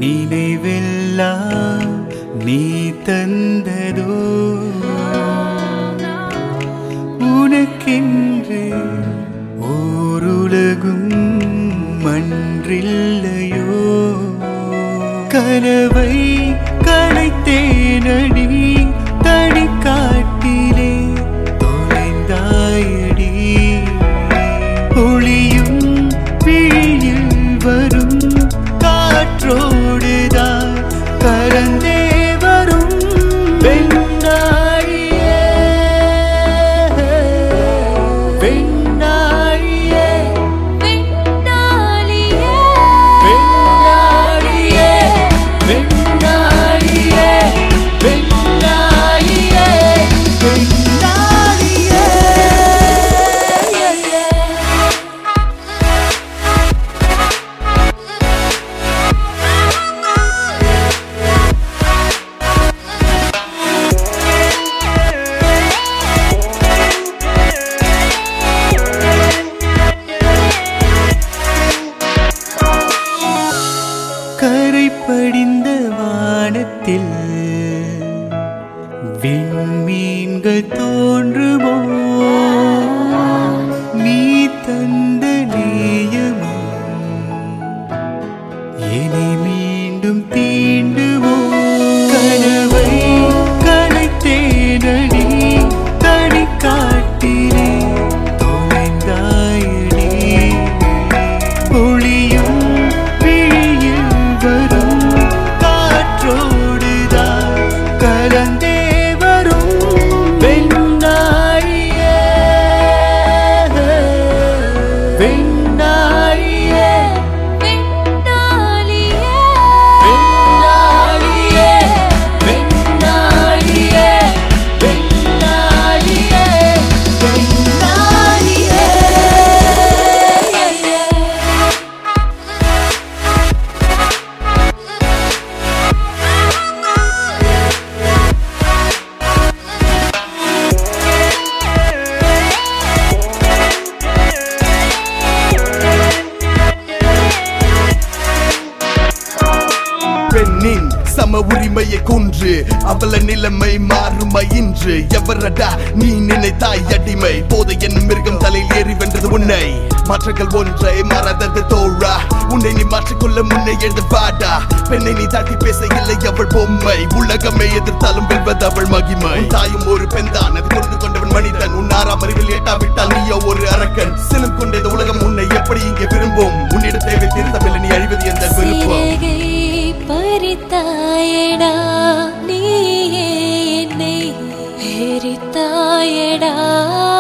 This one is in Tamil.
நினைவெல்லாம் நீ தந்ததோ உனக்கென்று ஓருலகும் மன்றில்லையோ கனவை களைத்தேனடி தனி காட்டிலே தொலைந்தாயடி ஒளியும் பிழியில் வரும் காற்றோடுதான் கலந்தே வரும் வெண்ணாழியே வெண்ணாழியே விண்ணாலியே வெண்ணாழியே வெண்ணாழியே வெண்ணாழியே வெண்ணாழியே கரை படிந்த வானத்தில் விண்மீன்கள் தோன்றுமோ நீ தந்த நேயமோ என்னை மீண்டும் தீண்டுமோ கனவை கலைத்தேனடி தனி காட்டிலே தொலைந்தாயடி ஒளியும் விழியில் வரும் காற்றோடுதான் கலந்தே வரும் வெண்ணாழியே வெண்ணாழியே விண்ணாலியே வெண்ணாழியே வெண்ணாழியே வெண்ணாழியே வெண்ணாழியே பெண்ணின் சம உரிமையை குன்று அவள நிலைமை மாறுமை இன்று எவரடா நீ நினைத்தாய் அடிமை போதை என்னும் மிருகம் தலையில் ஏறி வென்றது உன்னை மாற்றங்கள் ஒன்றை மாறாதது தோழா உன்னை நீ மாற்றிக்கொள்ள முன்னே எழுந்து பாடா பெண்ணை நீ தாட்டி பேச இல்லை அவள் பொம்மை உலகமே எதிர்த்தாலும் வெல்வது அவள் மகிமை உன் தாயும் ஒரு பெண் தான் அது கொண்டு கொண்டவன் மனிதன் உன் ஆறாம் அறிவில் எட்டாவிட்டால் நீயோ ஒரு அரக்கன் சினம் கொண்ட இந்த உலகம் உன்னை எப்படி இங்கே விரும்பும் உன்னிட தேவை தீர்ந்தவில்லை நீ அழிவது எந்த விருப்பம் சிறகை பறித்தாயடா நீயே என்னை எரித்தாயடா